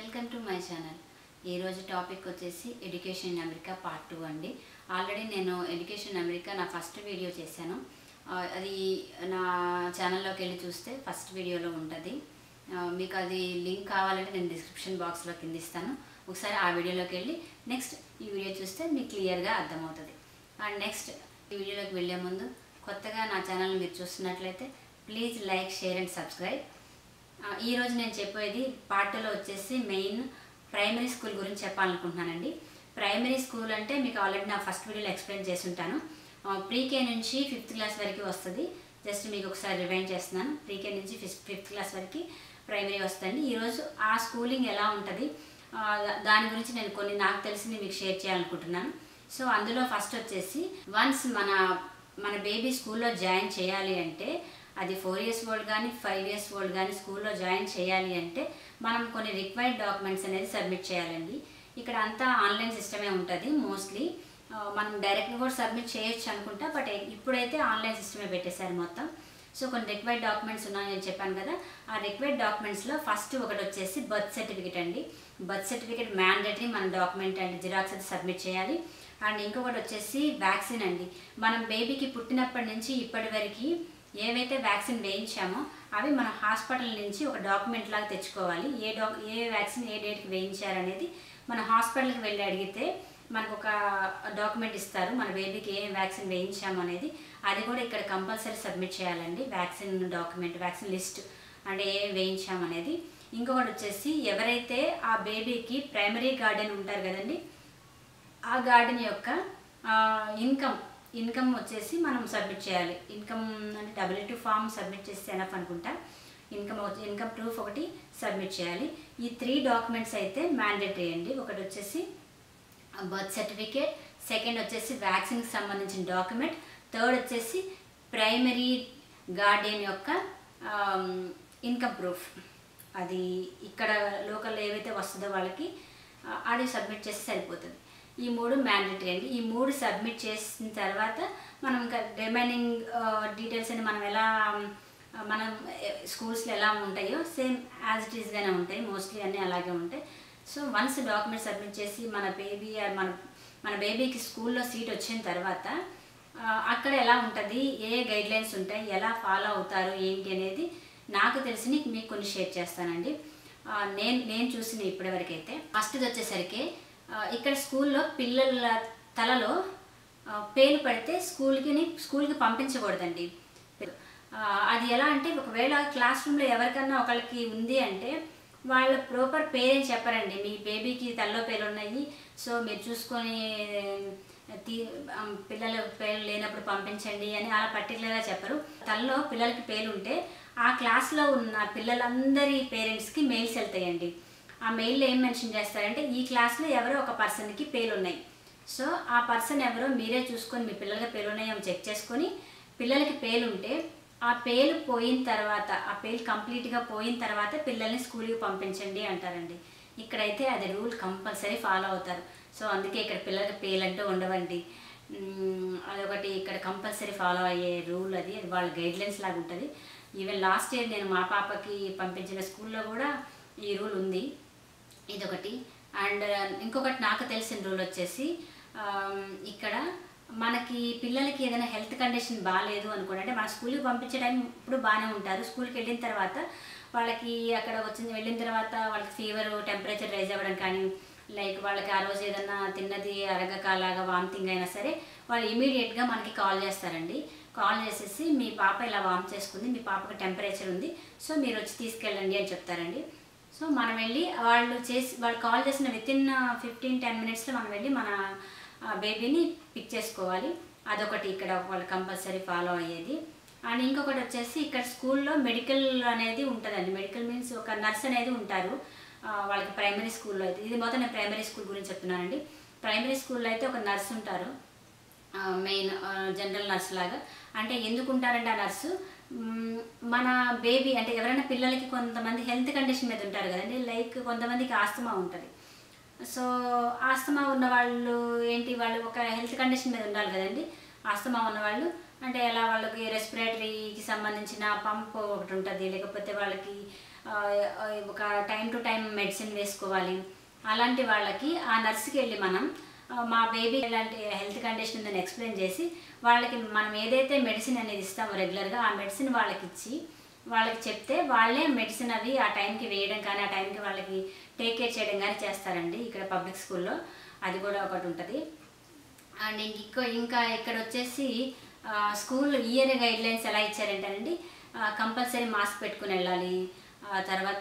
welcome to my channel ఈరోజు topic వచ్చేసి education in America part two అండి already నేను ఎడ్యుకేషన్ అమెరికా నా ఫస్ట్ వీడియో చేశాను ఆ, అది నా ఛానల్లోకి వెళ్ళి చూస్తే ఫస్ట్ వీడియోలో ఉంటుంది ఆ, మీకు అది లింక్ కావాలంటే నేను డిస్క్రిప్షన్ బాక్స్లో కింద ఇస్తాను ఒకసారి ఆ వీడియోలోకి వెళ్ళి నెక్స్ట్ ఈ వీడియో చూస్తే మీకు క్లియర్గా అర్థమవుతుంది అండ్ నెక్స్ట్ ఈ వీడియోలోకి వెళ్ళే ముందు కొత్తగా నా ఛానల్ మీరు చూస్తున్నట్లయితే please like share and subscribe ఆ, ఈ రోజు నేను చెప్పేది పార్ట్లో వచ్చేసి మెయిన్ ప్రైమరీ స్కూల్ గురించి చెప్పాలనుకుంటున్నానండి ప్రైమరీ స్కూల్ అంటే మీకు ఆల్రెడీ నా ఫస్ట్ వీడియోలో ఎక్స్ప్లెయిన్ చేసి ఉంటాను ప్రీకే నుంచి ఫిఫ్త్ క్లాస్ వరకు వస్తుంది జస్ట్ మీకు ఒకసారి రివైండ్ చేస్తున్నాను ప్రీకే నుంచి ఫిఫ్త్ ఫిఫ్త్ క్లాస్ వరకు ప్రైమరీ వస్తుంది ఈరోజు ఆ స్కూలింగ్ ఎలా ఉంటుంది ఆ, దాని గురించి నేను కొన్ని నాకు తెలిసింది మీకు షేర్ చేయాలనుకుంటున్నాను సో అందులో ఫస్ట్ వచ్చేసి వన్స్ మన మన బేబీ స్కూల్లో జాయిన్ చేయాలి అంటే అది ఫోర్ ఇయర్స్ ఓల్డ్ కానీ ఫైవ్ ఇయర్స్ ఓల్డ్ కానీ స్కూల్లో జాయిన్ చేయాలి అంటే మనం కొన్ని రిక్వైర్డ్ డాక్యుమెంట్స్ అనేది సబ్మిట్ చేయాలండి ఇక్కడ అంతా ఆన్లైన్ సిస్టమే ఉంటుంది మోస్ట్లీ మనం డైరెక్ట్గా కూడా సబ్మిట్ చేయొచ్చు అనుకుంటా బట్ ఇప్పుడైతే ఆన్లైన్ సిస్టమే పెట్టేశారు మొత్తం సో కొన్ని రిక్వైర్డ్ డాక్యుమెంట్స్ ఉన్నాయని నేను చెప్పాను కదా ఆ రిక్వైర్డ్ డాక్యుమెంట్స్లో ఫస్ట్ ఒకటి వచ్చేసి బర్త్ సర్టిఫికేట్ అండి బర్త్ సర్టిఫికేట్ మ్యాండేటరీ మన డాక్యుమెంట్ అండి జిరాక్స్ అది సబ్మిట్ చేయాలి అండ్ ఇంకొకటి వచ్చేసి వ్యాక్సిన్ అండి మనం బేబీకి పుట్టినప్పటి నుంచి ఇప్పటి వరకు ఏవైతే వ్యాక్సిన్ వేయించామో అవి మన హాస్పిటల్ నుంచి ఒక డాక్యుమెంట్ లాగా తెచ్చుకోవాలి ఏ డాక్ ఏ వ్యాక్సిన్ ఏ డేట్కి వేయించారనేది మన హాస్పిటల్కి వెళ్ళి అడిగితే మనకు ఒక డాక్యుమెంట్ ఇస్తారు మన బేబీకి ఏ వ్యాక్సిన్ వేయించాము అనేది అది కూడా ఇక్కడ కంపల్సరీ సబ్మిట్ చేయాలండి వ్యాక్సిన్ డాక్యుమెంట్ వ్యాక్సిన్ లిస్ట్ అంటే ఏ వేయించాము అనేది ఇంకొకటి వచ్చేసి ఎవరైతే ఆ బేబీకి ప్రైమరీ గార్డెన్ ఉంటారు కదండి ఆ గార్డెన్ యొక్క ఇన్కమ్ ఇన్కమ్ వచ్చేసి మనం సబ్మిట్ చేయాలి ఇన్కమ్ అంటే డబ్ల్యూ టూ ఫామ్ సబ్మిట్ చేస్తే ఎనఫ్ అనుకుంటా ఇన్కమ్ వచ్చి ఇన్కమ్ ప్రూఫ్ ఒకటి సబ్మిట్ చేయాలి ఈ త్రీ డాక్యుమెంట్స్ అయితే మ్యాండేటరీ అండి ఒకటి వచ్చేసి బర్త్ సర్టిఫికేట్ సెకండ్ వచ్చేసి వ్యాక్సిన్కి సంబంధించిన డాక్యుమెంట్ థర్డ్ వచ్చేసి ప్రైమరీ గార్డియన్ యొక్క ఇన్కమ్ ప్రూఫ్ అది ఇక్కడ లోకల్ ఏవైతే వస్తుందో వాళ్ళకి ఆ, అది సబ్మిట్ చేస్తే సరిపోతుంది ఈ మూడు మ్యాండేటరీ అండి ఈ మూడు సబ్మిట్ చేసిన తర్వాత మనం ఇంకా రిమైనింగ్ డీటెయిల్స్ అని మనం ఎలా ఆ, మనం స్కూల్స్లో ఎలా ఉంటాయో సేమ్ యాజ్ ఇట్ ఈస్గానే ఉంటాయి మోస్ట్లీ అన్నీ అలాగే ఉంటాయి సో వన్స్ డాక్యుమెంట్ సబ్మిట్ చేసి మన బేబీ మన మన బేబీకి స్కూల్లో సీట్ వచ్చిన తర్వాత ఆ, అక్కడ ఎలా ఉంటుంది ఏ గైడ్ లైన్స్ ఉంటాయి ఎలా ఫాలో అవుతారు ఏంటి అనేది నాకు తెలిసి మీకు కొన్ని షేర్ చేస్తానండి ఆ, నేను నేను చూసిన ఇప్పటివరకు అయితే ఫస్ట్ది వచ్చేసరికి ఆ, ఇక్కడ స్కూల్లో పిల్లల తలలో ఆ, పేలు పడితే స్కూల్కి స్కూల్కి పంపించకూడదండి ఆ, అది ఎలా అంటే ఒకవేళ క్లాస్ రూమ్లో ఎవరికన్నా ఒకళ్ళకి ఉంది అంటే వాళ్ళ ప్రాపర్ పేరేం చెప్పరండి మీ బేబీకి తల్లో పేలు ఉన్నాయి సో మీరు చూసుకొని తీ ఆ, పిల్లల పేరు లేనప్పుడు పంపించండి అని అలా పర్టికులర్గా చెప్పరు తల్లో పిల్లలకి పేలు ఉంటే ఆ క్లాస్లో ఉన్న పిల్లలందరి పేరెంట్స్కి మెయిల్స్ వెళ్తాయండి ఆ మెయిల్లో ఏం మెన్షన్ చేస్తారంటే ఈ క్లాస్లో ఎవరో ఒక పర్సన్కి పేలు ఉన్నాయి సో ఆ పర్సన్ ఎవరో మీరే చూసుకొని మీ పిల్లలకి పేలు ఉన్నాయో చెక్ చేసుకొని పిల్లలకి పేలు ఉంటే ఆ పేలు పోయిన తర్వాత ఆ పేలు కంప్లీట్గా పోయిన తర్వాత పిల్లల్ని స్కూల్కి పంపించండి అంటారండి ఇక్కడైతే అది రూల్ కంపల్సరీ ఫాలో అవుతారు సో అందుకే ఇక్కడ పిల్లలకి పేలు అంటూ ఉండవండి మ్మ్, అదొకటి ఇక్కడ కంపల్సరీ ఫాలో అయ్యే రూల్ అది అది వాళ్ళ గైడ్లైన్స్ లాగా ఉంటుంది ఈవెన్ లాస్ట్ ఇయర్ నేను మా పాపకి పంపించిన స్కూల్లో కూడా ఈ రూల్ ఉంది ఇదొకటి అండ్ ఇంకొకటి నాకు తెలిసిన రూల్ వచ్చేసి ఆమ్, ఇక్కడ మనకి పిల్లలకి ఏదైనా హెల్త్ కండిషన్ బాగాలేదు అనుకోండి అంటే మన స్కూల్కి పంపించే టైం ఇప్పుడు బాగానే ఉంటారు స్కూల్కి వెళ్ళిన తర్వాత వాళ్ళకి అక్కడ వచ్చిన వెళ్ళిన తర్వాత వాళ్ళకి ఫీవర్ టెంపరేచర్ రైజ్ అవ్వడం కానీ లైక్ వాళ్ళకి ఆ రోజు ఏదైనా తిన్నది అరగకాలాగా వామిటింగ్ అయినా సరే వాళ్ళు ఇమీడియట్గా మనకి కాల్ చేస్తారండి కాల్ చేసేసి మీ పాప ఇలా వామ్ చేసుకుంది మీ పాపకి టెంపరేచర్ ఉంది సో మీరు వచ్చి తీసుకెళ్ళండి అని చెప్తారండి సో మనం వెళ్ళి వాళ్ళు చేసి వాళ్ళు కాల్ చేసిన విత్ ఇన్ ఫిఫ్టీన్ టెన్ మినిట్స్లో మనం వెళ్ళి మన బేబీని పిక్ చేసుకోవాలి అదొకటి ఇక్కడ వాళ్ళు కంపల్సరీ ఫాలో అయ్యేది అండ్ ఇంకొకటి వచ్చేసి ఇక్కడ స్కూల్లో మెడికల్ అనేది ఉంటుందండి మెడికల్ మీన్స్ ఒక నర్స్ అనేది ఉంటారు ఆ, వాళ్ళకి ప్రైమరీ స్కూల్లో అయితే ఇది మొత్తం నేను ప్రైమరీ స్కూల్ గురించి చెప్తున్నానండి ప్రైమరీ స్కూల్లో అయితే ఒక నర్స్ ఉంటారు మెయిన్ జనరల్ నర్స్ లాగా అంటే ఎందుకు ఉంటారంటే ఆ నర్సు మ్, మన బేబీ అంటే ఎవరైనా పిల్లలకి కొంతమంది హెల్త్ కండిషన్ మీద ఉంటారు కదండి లైక్ కొంతమందికి ఆస్తమా ఉంటుంది సో ఆస్తమా ఉన్న వాళ్ళు ఏంటి వాళ్ళు ఒక హెల్త్ కండిషన్ మీద ఉండాలి కదండి ఆస్తమా ఉన్న వాళ్ళు అంటే ఎలా వాళ్ళకి రెస్పిరేటరీకి సంబంధించిన పంప్ ఒకటి ఉంటుంది లేకపోతే వాళ్ళకి ఆ, ఆ, ఒక టైం టు టైం మెడిసిన్ వేసుకోవాలి అలాంటి వాళ్ళకి ఆ నర్స్కి వెళ్ళి మనం ఆ, మా బేబీ ఇలాంటి హెల్త్ కండిషన్ ఉందని ఎక్స్ప్లెయిన్ చేసి వాళ్ళకి మనం ఏదైతే మెడిసిన్ అనేది ఇస్తామో రెగ్యులర్గా ఆ మెడిసిన్ వాళ్ళకి ఇచ్చి వాళ్ళకి చెప్తే వాళ్ళే మెడిసిన్ అవి ఆ టైంకి వేయడం కానీ ఆ టైంకి వాళ్ళకి టేక్ కేర్ చేయడం కానీ చేస్తారండి ఇక్కడ పబ్లిక్ స్కూల్లో అది కూడా ఒకటి ఉంటుంది అండ్ ఇంకో ఇంకా ఇక్కడ వచ్చేసి ఆ, స్కూల్ ఇయర్ గైడ్ లైన్స్ ఎలా ఇచ్చారంటేనండి కంపల్సరీ మాస్క్ పెట్టుకుని వెళ్ళాలి ఆ తర్వాత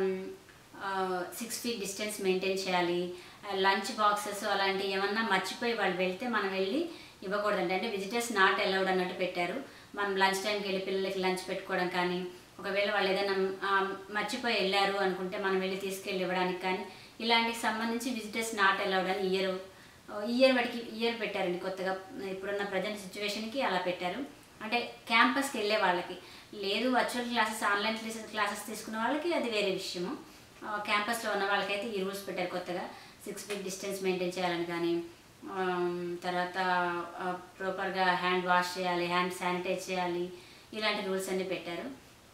సిక్స్ ఫీట్ డిస్టెన్స్ మెయింటైన్ చేయాలి లంచ్ బాక్సెస్ అలాంటివి ఏమన్నా మర్చిపోయి వాళ్ళు వెళ్తే మనం వెళ్ళి ఇవ్వకూడదండి అంటే విజిటర్స్ నాట్ అలౌడ్ అన్నట్టు పెట్టారు మనం లంచ్ టైంకి వెళ్ళి పిల్లలకి లంచ్ పెట్టుకోవడం కానీ ఒకవేళ వాళ్ళు ఏదైనా ఆ, మర్చిపోయి వెళ్ళారు అనుకుంటే మనం వెళ్ళి తీసుకెళ్ళి ఇవ్వడానికి కానీ ఇలాంటికి సంబంధించి విజిటర్స్ నాట్ అలౌడ్ అని ఇయర్ ఇయర్ వాడికి ఇయర్ పెట్టారండి కొత్తగా ఇప్పుడున్న ప్రజెంట్ సిచ్యువేషన్కి అలా పెట్టారు అంటే క్యాంపస్కి వెళ్ళే వాళ్ళకి లేదు వర్చువల్ క్లాసెస్ ఆన్లైన్ క్లాసెస్ తీసుకున్న వాళ్ళకి అది వేరే విషయము క్యాంపస్లో ఉన్న వాళ్ళకైతే ఈ రూల్స్ పెట్టారు కొత్తగా సిక్స్ ఫీట్ డిస్టెన్స్ మెయింటైన్ చేయాలని కానీ ఆమ్, తర్వాత ప్రాపర్గా హ్యాండ్ వాష్ చేయాలి హ్యాండ్ శానిటైజ్ చేయాలి ఇలాంటి రూల్స్ అన్నీ పెట్టారు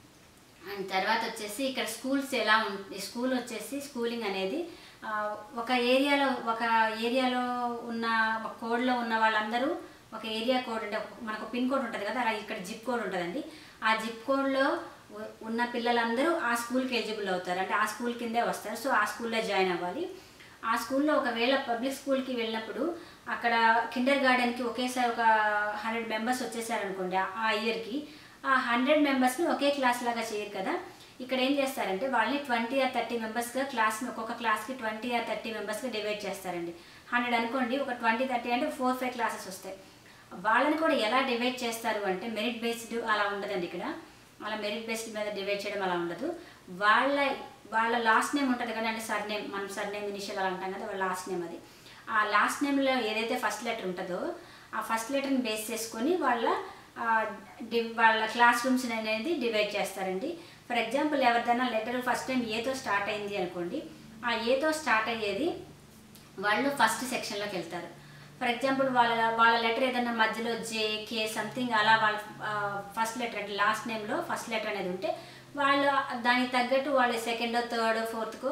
అండ్ తర్వాత వచ్చేసి ఇక్కడ స్కూల్స్ ఎలా ఉంటుంది స్కూల్ వచ్చేసి స్కూలింగ్ అనేది ఆ, ఒక ఏరియాలో ఒక ఏరియాలో ఉన్న ఒక కోడ్లో ఉన్న వాళ్ళందరూ ఒక ఏరియా కోడ్ అంటే ఒక- మనకు పిన్ కోడ్ ఉంటుంది కదా అలా ఇక్కడ జిప్ కోడ్ ఉంటుందండి ఆ జిప్ కోడ్లో ఉ- ఉన్న పిల్లలందరూ ఆ స్కూల్కి ఎలిజిబుల్ అవుతారు అంటే ఆ స్కూల్ కిందే వస్తారు సో ఆ స్కూల్లో జాయిన్ అవ్వాలి ఆ స్కూల్లో ఒకవేళ పబ్లిక్ స్కూల్కి వెళ్ళినప్పుడు అక్కడ కిండర్ గార్డెన్కి ఒకేసారి ఒక హండ్రెడ్ మెంబర్స్ వచ్చేసారనుకోండి ఆ- ఆ ఇయర్కి ఆ హండ్రెడ్ మెంబర్స్ని ఒకే క్లాస్ లాగా చేయరు కదా ఇక్కడ ఏం చేస్తారంటే వాళ్ళని ట్వంటీ ఆర్ థర్టీ మెంబర్స్గా క్లాస్ని ఒక్కొక్క క్లాస్కి ట్వంటీ ఆర్ థర్టీ మెంబర్స్గా డివైడ్ చేస్తారండి హండ్రెడ్ అనుకోండి ఒక ట్వంటీ థర్టీ అంటే ఫోర్ ఫైవ్ క్లాసెస్ వస్తాయి వాళ్ళని కూడా ఎలా డివైడ్ చేస్తారు అంటే మెరిట్ బేస్డ్ అలా ఉండదండి ఇక్కడ అలా మెరిట్ బేస్డ్ మీద డివైడ్ చేయడం అలా ఉండదు వాళ్ళ వాళ్ళ లాస్ట్ నేమ్ ఉంటుంది కదా అంటే సర్ నేమ్ మనం సర్ నేమ్ ఇనిషియల్ అలా అంటాం కదా వాళ్ళ లాస్ట్ నేమ్ అది ఆ లాస్ట్ నేమ్లో ఏదైతే ఫస్ట్ లెటర్ ఉంటుందో ఆ ఫస్ట్ లెటర్ని బేస్ చేసుకొని వాళ్ళ ఆ, డి- వాళ్ళ క్లాస్ రూమ్స్ అనేది డివైడ్ చేస్తారండి ఫర్ ఎగ్జాంపుల్ ఎవరిదైనా లెటర్ ఫస్ట్ టైం ఏతో స్టార్ట్ అయింది అనుకోండి ఆ ఏతో స్టార్ట్ అయ్యేది వాళ్ళు ఫస్ట్ సెక్షన్లోకి వెళ్తారు ఫర్ ఎగ్జాంపుల్ వాళ్ళ వాళ్ళ లెటర్ ఏదైనా మధ్యలో జే కే సంథింగ్ అలా వాళ్ళ ఫస్ట్ లెటర్ అంటే లాస్ట్ నేమ్లో ఫస్ట్ లెటర్ అనేది ఉంటే వాళ్ళు దానికి తగ్గట్టు వాళ్ళు సెకండ్ థర్డ్ ఫోర్త్కు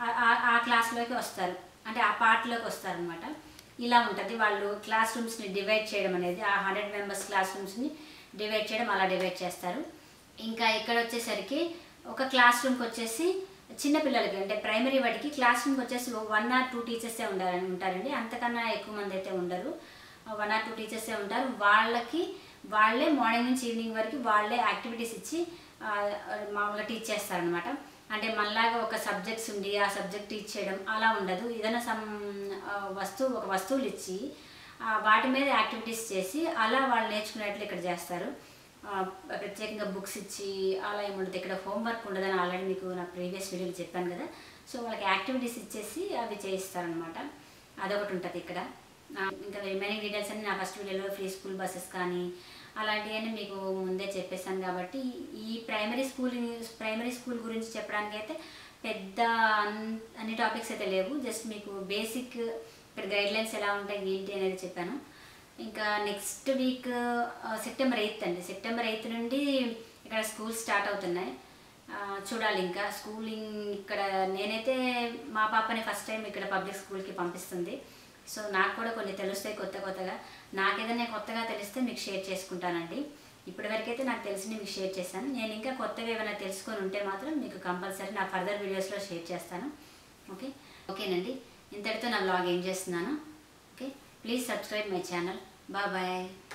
ఆ క్లాస్లోకి వస్తారు అంటే ఆ పార్ట్లోకి వస్తారు అనమాట ఇలా ఉంటుంది వాళ్ళు క్లాస్ రూమ్స్ని డివైడ్ చేయడం అనేది ఆ హండ్రెడ్ మెంబర్స్ క్లాస్ రూమ్స్ని డివైడ్ చేయడం అలా డివైడ్ చేస్తారు ఇంకా ఇక్కడ వచ్చేసరికి ఒక క్లాస్ రూమ్కి వచ్చేసి చిన్న పిల్లలకి అంటే ప్రైమరీ వాటికి క్లాస్ రూమ్కి వచ్చేసి వన్ ఆర్ టూ టీచర్సే ఉండాలని ఉంటారండి అంతకన్నా ఎక్కువ మంది అయితే ఉండరు వన్ ఆర్ టూ టీచర్సే ఉంటారు వాళ్ళకి వాళ్ళే మార్నింగ్ నుంచి ఈవినింగ్ వరకు వాళ్ళే యాక్టివిటీస్ ఇచ్చి ఆ, మామూలుగా టీచ్ చేస్తారనమాట అంటే మనలాగా ఒక సబ్జెక్ట్స్ ఉండి ఆ సబ్జెక్ట్ టీచ్ చేయడం అలా ఉండదు ఏదైనా సమ్ ఆ, వస్తువు ఒక వస్తువులు ఇచ్చి ఆ, వాటి మీద యాక్టివిటీస్ చేసి అలా వాళ్ళు నేర్చుకునేట్లు ఇక్కడ చేస్తారు ఆ, ప్రత్యేకంగా బుక్స్ ఇచ్చి అలా ఏముండదు ఇక్కడ హోంవర్క్ ఉండదని ఆల్రెడీ మీకు నా ప్రీవియస్ వీడియోలో చెప్పాను కదా సో వాళ్ళకి యాక్టివిటీస్ ఇచ్చేసి అవి చేయిస్తారనమాట అదొకటి ఉంటుంది ఇక్కడ ఆ, ఇంకా రిమైనింగ్ డీటెయిల్స్ అన్ని నా ఫస్ట్ వీడియోలో ఫ్రీ స్కూల్ బస్సెస్ కానీ అలాంటివన్నీ మీకు ముందే చెప్పేశాను కాబట్టి ఈ ప్రైమరీ స్కూల్ ప్రైమరీ స్కూల్ గురించి చెప్పడానికి అయితే పెద్ద అన్- అన్ని టాపిక్స్ అయితే లేవు జస్ట్ మీకు బేసిక్ ఇక్కడ గైడ్ లైన్స్ ఎలా ఉంటాయి ఏంటి అనేది చెప్పాను ఇంకా నెక్స్ట్ వీక్ సెప్టెంబర్ ఎయిత్ అండి సెప్టెంబర్ ఎయిత్ నుండి ఇక్కడ స్కూల్ స్టార్ట్ అవుతున్నాయి ఆ, చూడాలి ఇంకా స్కూలింగ్ ఇక్కడ నేనైతే మా పాపని ఫస్ట్ టైం ఇక్కడ పబ్లిక్ స్కూల్కి పంపిస్తుంది సో నాకు కూడా కొన్ని తెలుస్తాయి కొత్త కొత్తగా నాకేదైనా కొత్తగా తెలిస్తే మీకు షేర్ చేసుకుంటానండి ఇప్పటివరకైతే నాకు తెలిసింది మీకు షేర్ చేశాను నేను ఇంకా కొత్తగా ఏమైనా తెలుసుకొని ఉంటే మాత్రం మీకు కంపల్సరీ నా ఫర్దర్ వీడియోస్లో షేర్ చేస్తాను ఓకే ఓకేనండి ఇంతటితో నా బ్లాగ్ ఏం చేస్తున్నాను okay please subscribe my channel bye bye